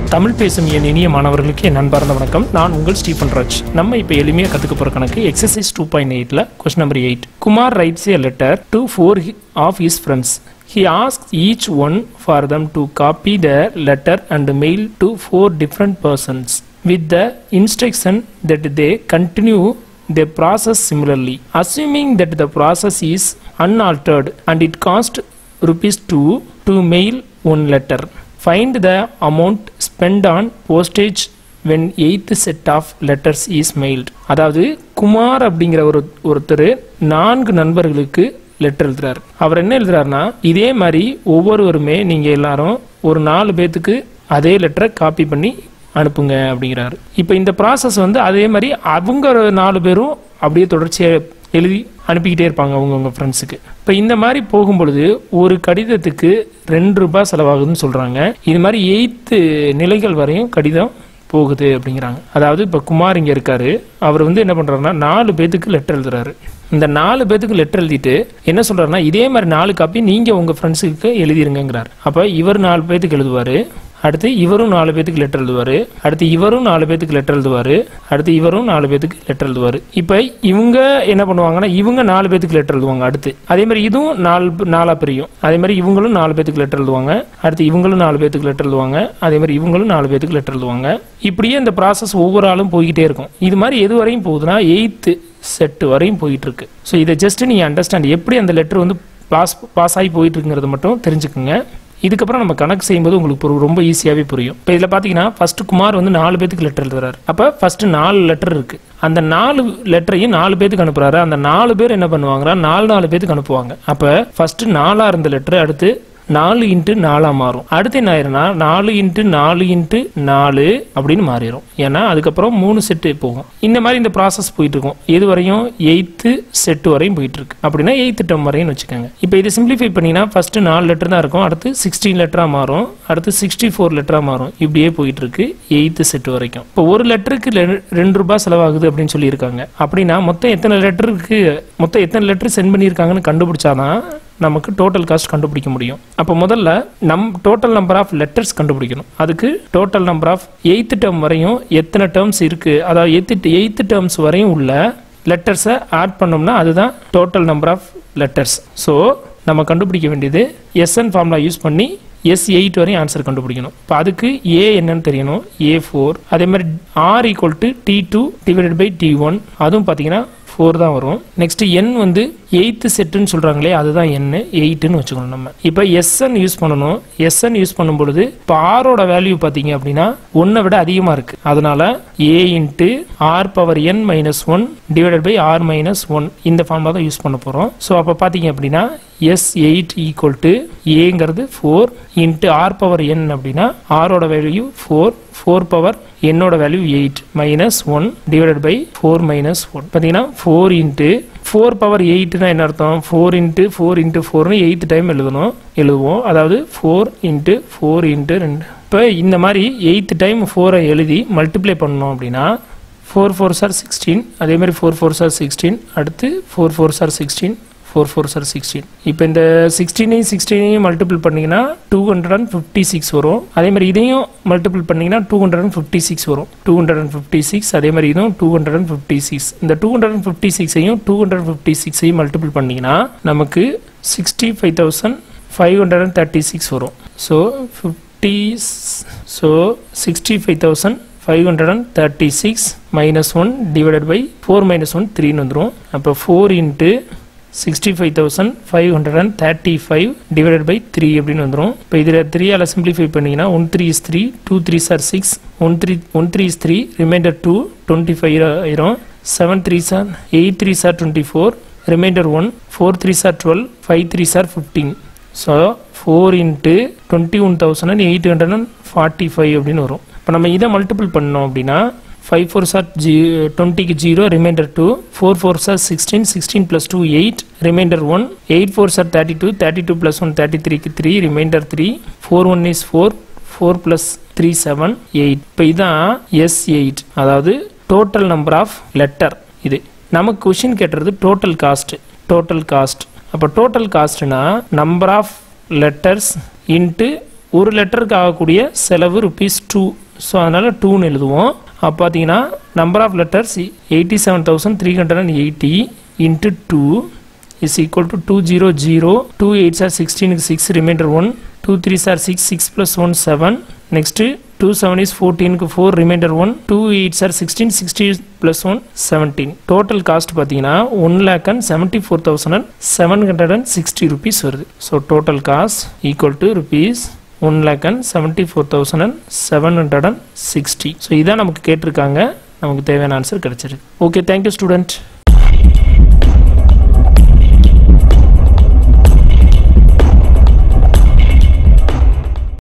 தமிழ் பேசும் என் இனிய மாணவர்களுக்கு என் அன்பார்ந்த வணக்கம் நான் உங்கள் ஸ்டீஃபன் ராஜ் நம்ம இப்போ எளிமையாக கற்றுக்க போகிற கணக்கு எக்ஸசைஸ் டூ பாயிண்ட் எயிட்டில் question number eight Kumar writes a letter to four of his friends He asked each one for them to copy the letter and mail to four different persons with the instruction that they continue the process similarly. Assuming that the process is unaltered and it cost rupees 2 to mail one letter. Find the amount spent on postage when eighth set of letters is mailed. அதாவது குமார் அப்படிங்கிற ஒரு ஒருத்தர் நான்கு நண்பர்களுக்கு letter எழுதுறாரு அவர் என்ன எழுதுறாருன்னா இதே மாதிரி ஒவ்வொருவருமே நீங்க எல்லாரும் ஒரு நாலு பேத்துக்கு அதே லெட்டரை காப்பி பண்ணி அனுப்புங்க அப்படிங்கிறாரு இப்போ இந்த ப்ராசஸ் வந்து அதே மாதிரி அவங்க ஒரு நாலு பேரும் அப்படியே தொடர்ச்சியாக எழுதி அனுப்பிக்கிட்டே இருப்பாங்க அவங்கவுங்க ஃப்ரெண்ட்ஸுக்கு இப்போ இந்த மாதிரி போகும்பொழுது ஒரு கடிதத்துக்கு ரெண்டு ரூபாய் செலவாகுதுன்னு சொல்கிறாங்க இது மாதிரி எயித்து நிலைகள் வரையும் கடிதம் போகுது அப்படிங்கிறாங்க அதாவது இப்போ குமார் இங்கே இருக்காரு அவர் வந்து என்ன பண்ணுறாருன்னா நாலு பேத்துக்கு லெட்டர் எழுதுறாரு இந்த நாலு பேத்துக்கு லெட்டர் எழுதிட்டு என்ன சொல்றாருன்னா இதே மாதிரி நாலு காப்பி நீங்கள் உங்கள் ஃப்ரெண்ட்ஸுக்கு எழுதிருங்கிறார் அப்போ இவர் நாலு பேத்துக்கு எழுதுவார் அடுத்து இவரும் நாலு பேத்துக்கு லெட்டர் எழுதுவார் அடுத்து இவரும் நாலு பேத்துக்கு லெட்டர் எழுதுவார் அடுத்து இவரும் நாலு பேத்துக்கு லெட்டர் எழுதுவார் இப்போ இவங்க என்ன பண்ணுவாங்கன்னா இவங்க நாலு பேத்துக்கு லெட்டர் எழுதுவாங்க அடுத்து அதே மாதிரி இதுவும் நாலு நாலா பிரியும் அதே மாதிரி இவங்களும் நாலு பேத்துக்கு லெட்டர் எழுதுவாங்க அடுத்து இவங்களும் நாலு பேத்துக்கு லெட்டர் எழுதுவாங்க அதே மாதிரி இவங்களும் நாலு பேத்துக்கு லெட்டர் எழுதுவாங்க இப்படியே இந்த ப்ராசஸ் ஒவ்வொரு ஆளும் போய்கிட்டே இருக்கும் இது மாதிரி எது வரையும் போகுதுன்னா எயித்து செட்டு வரையும் போயிட்டு இருக்கு ஸோ இதை ஜஸ்ட் நீ அண்டர்ஸ்டாண்ட் எப்படி அந்த லெட்டர் வந்து பாஸ் பாஸ் ஆகி போயிட்டு இருக்குங்கிறத மட்டும் தெரிஞ்சுக்குங்க இதுக்கப்புறம் நம்ம கணக்கு செய்யும்போது உங்களுக்கு புரி- ரொம்ப ஈஸியாகவே புரியும் இப்போ இதில் பார்த்தீங்கன்னா ஃபர்ஸ்ட் குமார் வந்து நாலு பேத்துக்கு லெட்டர் எழுதுறாரு அப்போ ஃபர்ஸ்ட் நாலு லெட்டர் இருக்கு அந்த நாலு லெட்டரையும் நாலு பேத்துக்கு அனுப்புறாரு அந்த நாலு பேர் என்ன பண்ணுவாங்கன்னா நாலு நாலு பேத்துக்கு அனுப்புவாங்க அப்போ ஃபர்ஸ்ட் நாலா இருந்த லெட்டர் அடுத்து நாலு இன்ட்டு நாலா மாறும் அடுத்து என்ன ஆயிரும்னா நாலு இன்ட்டு நாலு இன்ட்டு நாலு அப்படின்னு மாறிடும் ஏன்னா அதுக்கப்புறம் மூணு செட்டு போகும் இந்த மாதிரி இந்த ப்ராசஸ் போயிட்டு இருக்கும் எது வரையும் எயித்து செட்டு வரையும் போயிட்டு இருக்கு அப்படின்னா எயித்து டம் வரையும் வச்சுக்கோங்க இப்போ இது சிம்பிளிஃபை பண்ணீங்கன்னா ஃபர்ஸ்ட் நாலு லெட்டர் தான் இருக்கும் அடுத்து சிக்ஸ்டீன் லெட்டரா மாறும் அடுத்து சிக்ஸ்டி ஃபோர் லெட்டரா மாறும் இப்படியே போயிட்டு இருக்கு எயித்து செட்டு வரைக்கும் இப்போ ஒரு லெட்டருக்கு ரெண்டு ரூபாய் செலவாகுது அப்படின்னு சொல்லியிருக்காங்க அப்படின்னா மொத்தம் எத்தனை லெட்டருக்கு மொத்தம் எத்தனை லெட்டர் சென்ட் பண்ணியிருக்காங்கன்னு கண்டுபிடிச்சாதான் நமக்கு டோட்டல் காஸ்ட் கண்டுபிடிக்க முடியும் அப்போ முதல்ல நம் டோட்டல் நம்பர் ஆஃப் லெட்டர்ஸ் கண்டுபிடிக்கணும் அதுக்கு total number of eighth term வரையும் எத்தனை டேர்ம்ஸ் இருக்கு அதாவது எயித்து எயித்து டேர்ம்ஸ் வரையும் உள்ள லெட்டர்ஸை ஆட் பண்ணோம்னா அதுதான் total number of letters so நம்ம கண்டுபிடிக்க வேண்டியது எஸ்என் ஃபார்முலா யூஸ் பண்ணி எஸ் எயிட் வரையும் ஆன்சர் கண்டுபிடிக்கணும் இப்போ அதுக்கு ஏ என்னன்னு தெரியணும் ஏ ஃபோர் அதே மாதிரி R equal to T two divided by T one அதுவும் பார்த்தீங்கன்னா ஃபோர் தான் வரும் நெக்ஸ்ட் என் வந்து எயித்து செட்டுன்னு சொல்றாங்களே அதுதான் என் எயிட்டுன்னு வச்சுக்கணும் நம்ம இப்போ எஸ்என் யூஸ் பண்ணணும் எஸ்என் யூஸ் பண்ணும் பொழுது இப்போ ஆரோட வேல்யூ பார்த்தீங்க அப்படின்னா ஒன்றை விட அதிகமாக இருக்கு அதனால A into R power N minus one divided by R minus one இந்த ஃபார்முலா தான் யூஸ் பண்ண போகிறோம் ஸோ அப்போ பார்த்தீங்க அப்படின்னா எஸ் எயிட் ஈக்குவல் டு ஏங்கிறது four into R power N அப்படின்னா ஆரோட வேல்யூ ஃபோர் ஃபோர் பவர் என்னோட value eight minus one divided by four minus one பார்த்தீங்கன்னா ஃபோர் இன்ட்டு ஃபோர் பவர் எயிட்னா என்ன அர்த்தம் ஃபோர் இன்ட்டு ஃபோர் இன்ட்டு ஃபோர்னு எயித் டைம் எழுதணும் எழுதுவோம் அதாவது ஃபோர் இன்ட்டு ஃபோர் இன்ட்டு ரெண்டு இப்போ இந்த மாதிரி எயித் டைம் ஃபோரை எழுதி மல்டிப்ளை பண்ணோம் அப்படின்னா ஃபோர் ஃபோர் சார் சிக்ஸ்டீன் அதே மாதிரி ஃபோர் ஃபோர் சார் சிக்ஸ்டீன் அடுத்து four four are sixteen four four are sixteen இப்போ இந்த சிக்ஸ்டீனையும் சிக்ஸ்டீனையும் மல்டிபிள் பண்ணிங்கன்னா two hundred and fifty six வரும் அதே மாதிரி இதையும் மல்டிபிள் பண்ணிங்கன்னா two hundred and fifty six வரும் two hundred and fifty six அதே மாதிரி இதுவும் two hundred and fifty six இந்த டூ ஹண்ட்ரட் அண்ட் ஃபிஃப்டி சிக்ஸையும் டூ ஹண்ட்ரட் ஃபிஃப்டி சிக்ஸையும் மல்டிபிள் பண்ணிங்கன்னா நமக்கு sixty five thousand five hundred and thirty six வரும் so fifty so sixty five thousand five hundred and thirty six minus one divided by four minus one த்ரீன்னு வந்துடும் அப்போ four into sixty five thousand five hundred and thirty five divided by three அப்படின்னு வந்துடும் இப்போ இதில் த்ரீயால் simplify பண்ணிங்கன்னா one three is three two three are six one three one three is three remainder two twenty five ஆயிரும் seven three are eight three sir twenty four remainder one four three are twelve five three are fifteen so four into twenty one thousand and eight hundred and forty five அப்படின்னு வரும் இப்போ நம்ம இதை மல்டிபிள் பண்ணோம் அப்படின்னா five four are ஜி டுவெண்ட்டிக்கு zero remainder two four four are sixteen sixteen plus two eight remainder one eight four are thirty two thirty two plus one thirty த்ரீக்கு three remainder three four one is four four plus three seven eight இப்போ இதான் S eight அதாவது total number of letter இது நமக்கு question கேட்டுறது total cost total cost அப்போ total காஸ்ட்னா number of letters into ஒரு லெட்டருக்கு ஆகக்கூடிய செலவு ருபீஸ் டூ ஸோ அதனால் டூன்னு எழுதுவோம் அப்போ பார்த்தீங்கன்னா number of letters eighty seven thousand three hundred and eighty into two is equal to 200 2 8s are 16 is 6 remainder 1 2 3s are 6 6 plus 1 7 next 2 7 is 14 க்கு 4 remainder 1 2 8s are 16 60 plus 1 17 total cost பார்த்தீங்கன்னா 1 lakh and 74,000 and 760 rupees வருது so total cost equal to rupees one lakh and seventy four thousand and seven hundred and sixty so இதான் நமக்கு கேட்டிருக்காங்க நமக்கு தேவையான answer கிடச்சிருக்கு okay thank you student